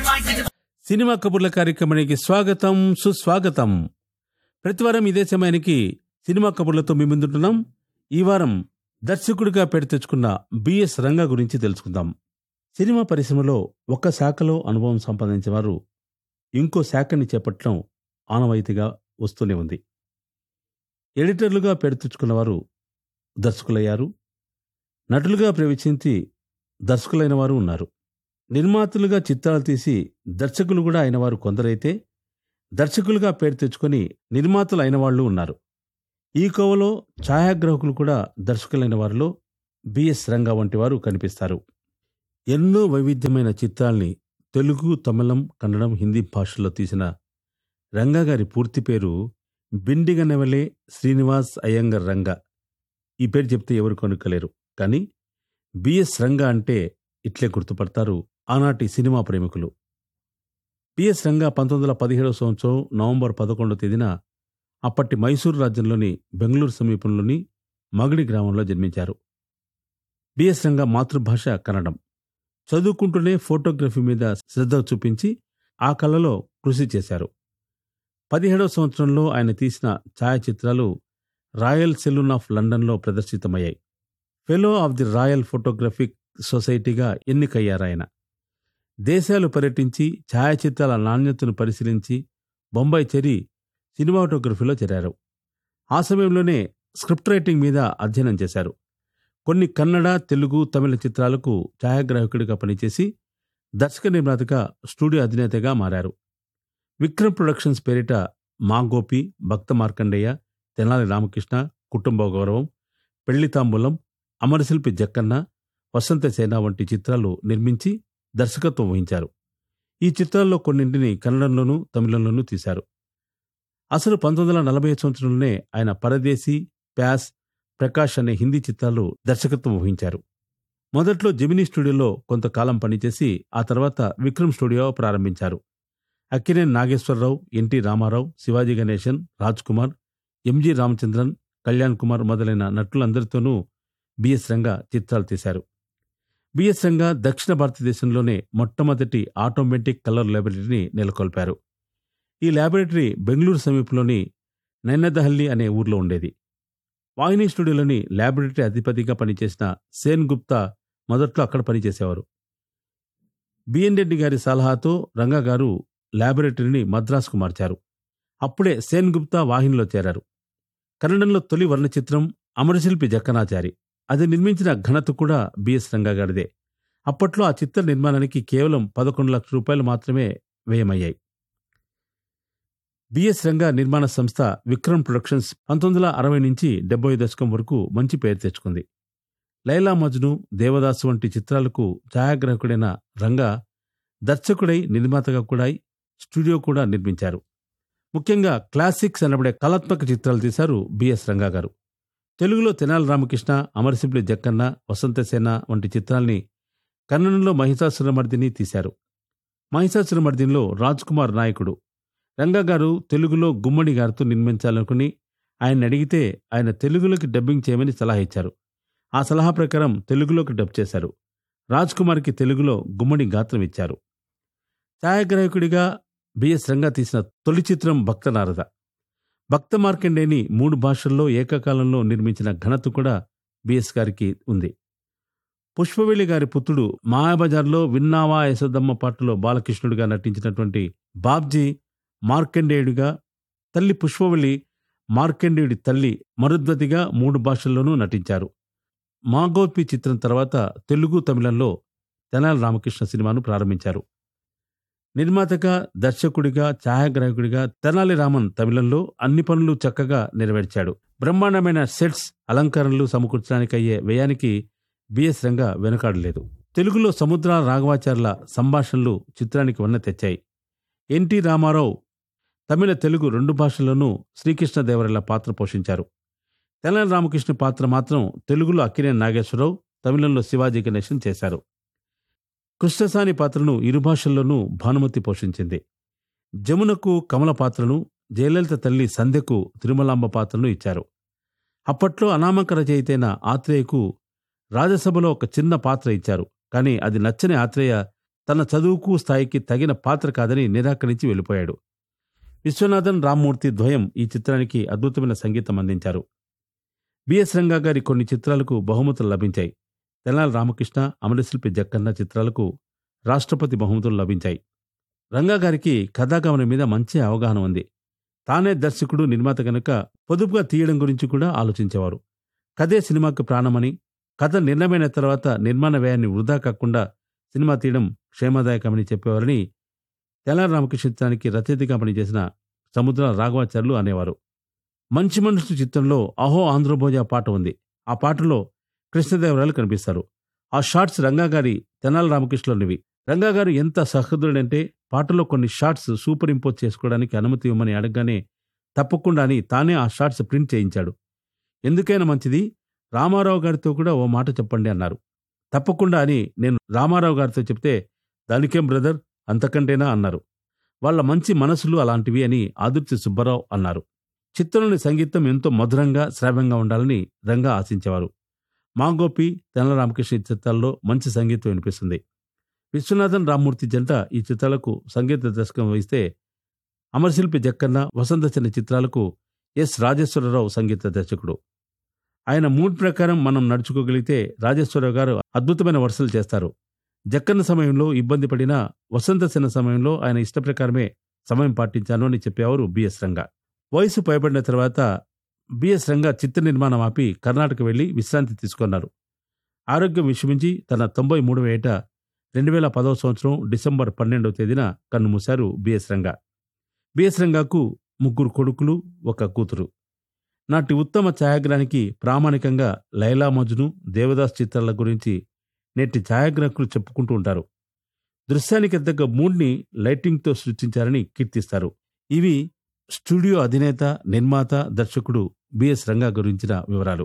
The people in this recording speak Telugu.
సినిమా కబుర్ల కార్యక్రమానికి స్వాగతం సుస్వాగతం ప్రతివారం ఇదే సమయానికి సినిమా కబుర్లతో మీ ముందుంటున్నాం ఈ వారం దర్శకుడిగా పేరు తెచ్చుకున్న బిఎస్ రంగా గురించి తెలుసుకుందాం సినిమా పరిశ్రమలో ఒక శాఖలో అనుభవం సంపాదించిన వారు ఇంకో శాఖని చేపట్టడం ఆనవాయితీగా వస్తూనే ఉంది ఎడిటర్లుగా పేరు తెచ్చుకున్న వారు దర్శకులయ్యారు నటులుగా ప్రవేశించి దర్శకులైన వారు ఉన్నారు నిర్మాతలుగా చిత్రాలు తీసి దర్శకులు కూడా అయిన వారు కొందరైతే దర్శకులుగా పేరు తెచ్చుకొని నిర్మాతలు అయిన వాళ్ళు ఉన్నారు ఈ కోవలో ఛాయాగ్రాహకులు కూడా దర్శకులైన వారిలో బిఎస్ రంగా వంటి వారు కనిపిస్తారు ఎన్నో వైవిధ్యమైన చిత్రాల్ని తెలుగు తమిళం కన్నడం హిందీ భాషల్లో తీసిన రంగా గారి పూర్తి పేరు బిండిగనెవలే శ్రీనివాస్ అయ్యంగర్ రంగా ఈ పేరు చెప్తే ఎవరు కొనుక్కలేరు కానీ బిఎస్ రంగా అంటే ఇట్లే గుర్తుపడతారు ఆనాటి సినిమా ప్రేమికులు పిఎస్ రంగా పంతొమ్మిది వందల పదిహేడవ సంవత్సరం నవంబర్ పదకొండవ తేదీన అప్పటి మైసూరు రాజ్యంలోని బెంగళూరు సమీపంలోని మగడి గ్రామంలో జన్మించారు బిఎస్ రంగా మాతృభాష కన్నడం చదువుకుంటూనే ఫోటోగ్రఫీ మీద శ్రద్ధ చూపించి ఆ కళలో కృషి చేశారు పదిహేడవ సంవత్సరంలో ఆయన తీసిన ఛాయాచిత్రాలు రాయల్ సెలూన్ ఆఫ్ లండన్లో ప్రదర్శితమయ్యాయి fellow of the royal photographic సొసైటీగా ఎన్నికయ్యారాయన దేశాలు పర్యటించి ఛాయాచిత్రాల నాణ్యతను పరిశీలించి బొంబాయి చేరి సినిమాటోగ్రఫీలో చేరారు ఆ సమయంలోనే స్క్రిప్ట్ రైటింగ్ మీద అధ్యయనం చేశారు కొన్ని కన్నడ తెలుగు తమిళ చిత్రాలకు ఛాయాగ్రాహకుడిగా పనిచేసి దర్శక నిర్మాతగా స్టూడియో అధినేతగా మారారు విక్రమ్ ప్రొడక్షన్స్ పేరిట మా గోపి భక్త మార్కండేయ తెనాలి రామకృష్ణ కుటుంబ గౌరవం పెళ్లి తాంబూలం అమరశిల్పి జక్కన్న వసంత సేన వంటి చిత్రాలు నిర్మించి దర్శకత్వం వహించారు ఈ చిత్రాల్లో కొన్నింటిని కన్నడంలోనూ తమిళంలోనూ తీశారు అసలు పంతొమ్మిది వందల నలభై సంవత్సరంలోనే ఆయన పరదేశీ ప్యాస్ ప్రకాష్ అనే హిందీ చిత్రాలు దర్శకత్వం వహించారు మొదట్లో జెమినీ స్టూడియోలో కొంతకాలం పనిచేసి ఆ తర్వాత విక్రమ్ స్టూడియో ప్రారంభించారు అక్కినేని నాగేశ్వరరావు ఎన్టీ రామారావు శివాజీ గణేశన్ రాజ్ కుమార్ ఎంజి రామచంద్రన్ కళ్యాణ్ కుమార్ మొదలైన నటులందరితోనూ బిఎస్ రంగా చిత్రాలు తీశారు బిఎస్ రంగా దక్షిణ భారతదేశంలోనే మొట్టమొదటి ఆటోమేటిక్ కలర్ ల్యాబొరేటరీని నెలకొల్పారు ఈ ల్యాబొరేటరీ బెంగళూరు సమీపంలోని నైనదహల్లి అనే ఊర్లో ఉండేది వాహిని స్టూడియోలోని ల్యాబొరేటరీ అధిపతిగా పనిచేసిన సేన్ గుప్తా మొదట్లో అక్కడ పనిచేసేవారు బిఎన్ రెడ్డి గారి సలహాతో రంగా గారు ల్యాబొరేటరీని మద్రాసుకు మార్చారు అప్పుడే సేన్ గుప్తా వాహినిలో చేరారు కన్నడంలో తొలి వర్ణ చిత్రం అమరశిల్పి జక్కనాచారి అది నిర్మించిన ఘనత కూడా బిఎస్ రంగా గారిదే అప్పట్లో ఆ చిత్ర నిర్మాణానికి కేవలం పదకొండు లక్షల రూపాయలు మాత్రమే వ్యయమయ్యాయి బిఎస్ రంగా నిర్మాణ సంస్థ విక్రమ్ ప్రొడక్షన్స్ పంతొమ్మిది వందల అరవై నుంచి డెబ్బై దశకం వరకు మంచి పేరు తెచ్చుకుంది లైలా మజ్ను దేవదాసు వంటి చిత్రాలకు ఛాయాగ్రాహకుడైన రంగా దర్శకుడై నిర్మాతగా కూడా స్టూడియో కూడా నిర్మించారు ముఖ్యంగా క్లాసిక్స్ అనబడే కళాత్మక చిత్రాలు తీశారు బిఎస్ రంగా గారు తెలుగులో తెనాలి రామకృష్ణ అమరసింపులి జక్కన్న వసంతసేన వంటి చిత్రాల్ని కన్నడంలో మహిషాసురమర్దిని తీశారు మహిషాసురమర్దినిలో రాజ్ కుమార్ నాయకుడు రంగా గారు తెలుగులో గుమ్మడి గారితో నిర్మించాలనుకుని ఆయన అడిగితే ఆయన తెలుగులోకి డబ్బింగ్ చేయమని సలహా ఇచ్చారు ఆ సలహా ప్రకారం తెలుగులోకి డబ్ చేశారు రాజ్ కుమార్కి తెలుగులో గుమ్మడి గాత్రం ఇచ్చారు ఛాయాగ్రాహకుడిగా బిఎస్ రంగా తీసిన తొలి చిత్రం భక్త నారద భక్త మార్కండేని మూడు భాషల్లో ఏకకాలంలో నిర్మించిన ఘనత కూడా బిఎస్ గారికి ఉంది పుష్పవేలి గారి పుత్రుడు మాయాబజార్లో విన్నావా యశోదమ్మ పాటలో బాలకృష్ణుడిగా నటించినటువంటి బాబ్జీ మార్కండేయుడిగా తల్లి పుష్పవల్లి మార్కండేయుడి తల్లి మరుద్వతిగా మూడు భాషల్లోనూ నటించారు మాగోపి చిత్రం తర్వాత తెలుగు తమిళంలో తెనాలి రామకృష్ణ సినిమాను ప్రారంభించారు నిర్మాతగా దర్శకుడిగా ఛాయాగ్రాహకుడిగా తెనాలి రామన్ తమిళంలో అన్ని పనులు చక్కగా నెరవేర్చాడు బ్రహ్మాండమైన సెట్స్ అలంకరణలు సమకూర్చడానికి అయ్యే వ్యయానికి బిఎస్ రంగా వెనుకాడలేదు తెలుగులో సముద్ర రాఘవాచార్ల సంభాషణలు చిత్రానికి వన్న తెచ్చాయి ఎన్టీ రామారావు తమిళ తెలుగు రెండు భాషల్లోనూ శ్రీకృష్ణదేవరాయల పాత్ర పోషించారు తెలంగాణ రామకృష్ణ పాత్ర మాత్రం తెలుగులో అక్కినేని నాగేశ్వరరావు తమిళంలో శివాజీ గణేశన్ చేశారు కృష్ణసాని పాత్రను ఇరు భాషల్లోనూ భానుమతి పోషించింది జమునకు కమల పాత్రను జయలలిత తల్లి సంధ్యకు తిరుమలాంబ పాత్రను ఇచ్చారు అప్పట్లో అనామక రచయిత అయిన ఆత్రేయకు రాజసభలో ఒక చిన్న పాత్ర ఇచ్చారు కానీ అది నచ్చని ఆత్రేయ తన చదువుకు స్థాయికి తగిన పాత్ర కాదని నిరాకరించి వెళ్ళిపోయాడు విశ్వనాథన్ రామ్మూర్తి ద్వయం ఈ చిత్రానికి అద్భుతమైన సంగీతం అందించారు బిఎస్ రంగా గారి కొన్ని చిత్రాలకు బహుమతులు లభించాయి తెనాలి రామకృష్ణ అమరశిల్పి జక్కన్న చిత్రాలకు రాష్ట్రపతి బహుమతులు లభించాయి రంగా గారికి కథాగమనం మీద మంచి అవగాహన ఉంది తానే దర్శకుడు నిర్మాత గనుక పొదుపుగా తీయడం గురించి కూడా ఆలోచించేవారు కథే సినిమాకు ప్రాణమని కథ నిర్ణయమైన తర్వాత నిర్మాణ వ్యయాన్ని వృధా కాకుండా సినిమా తీయడం క్షేమదాయకమని చెప్పేవారని తెల్లారి రామకృష్ణ చిత్రానికి రచయితగా పనిచేసిన సముద్ర రాఘవాచార్యులు అనేవారు మంచి మనుషులు చిత్రంలో అహో ఆంధ్రభోజ పాట ఉంది ఆ పాటలో కృష్ణదేవరాయలు కనిపిస్తారు ఆ షార్ట్స్ రంగా గారి తెనాలి రామకృష్ణలోనివి రంగా గారు ఎంత సహృదుడంటే పాటలో కొన్ని షార్ట్స్ సూపర్ ఇంపోజ్ చేసుకోవడానికి అనుమతి ఇవ్వమని అడగగానే తప్పకుండా అని తానే ఆ షార్ట్స్ ప్రింట్ చేయించాడు ఎందుకైనా మంచిది రామారావు గారితో కూడా ఓ మాట చెప్పండి అన్నారు తప్పకుండా అని నేను రామారావు గారితో చెప్తే దానికేం బ్రదర్ అంతకంటేనా అన్నారు వాళ్ళ మంచి మనసులు అలాంటివి అని ఆదుర్తి సుబ్బారావు అన్నారు చిత్రంలోని సంగీతం ఎంతో మధురంగా శ్రావ్యంగా ఉండాలని రంగా ఆశించేవారు మాగోపి తెల్ల రామకృష్ణ చిత్రాల్లో మంచి సంగీతం వినిపిస్తుంది విశ్వనాథన్ రామ్మూర్తి జంట ఈ చిత్రాలకు సంగీత దర్శకం వహిస్తే అమరశిల్పి జక్కన్న వసంత చిన్న చిత్రాలకు ఎస్ రాజేశ్వరరావు సంగీత దర్శకుడు ఆయన మూడ్ ప్రకారం మనం నడుచుకోగలిగితే రాజేశ్వరరావు గారు అద్భుతమైన వరుసలు చేస్తారు జక్కన్న సమయంలో ఇబ్బంది పడిన వసంత సెన సమయంలో ఆయన ఇష్ట ప్రకారమే సమయం పాటించాను అని చెప్పేవారు బిఎస్ రంగా వయసు పైబడిన తర్వాత బిఎస్ రంగా చిత్ర నిర్మాణం ఆపి కర్ణాటక వెళ్లి విశ్రాంతి తీసుకున్నారు ఆరోగ్యం విషమించి తన తొంభై మూడవ ఏట రెండు వేల పదవ సంవత్సరం డిసెంబర్ పన్నెండవ తేదీన కన్నుమూశారు బిఎస్ రంగా బిఎస్ రంగాకు ముగ్గురు కొడుకులు ఒక కూతురు నాటి ఉత్తమ ఛాయాగ్రహానికి ప్రామాణికంగా లైలా మజ్ను దేవదాస్ చిత్రాల గురించి నేటి ఛాయాగ్రాహకులు చెప్పుకుంటూ ఉంటారు దృశ్యానికి తగ్గ మూడ్ని లైటింగ్తో సృష్టించారని కీర్తిస్తారు ఇవి స్టూడియో అధినేత నిర్మాత దర్శకుడు బిఎస్ రంగా గురించిన వివరాలు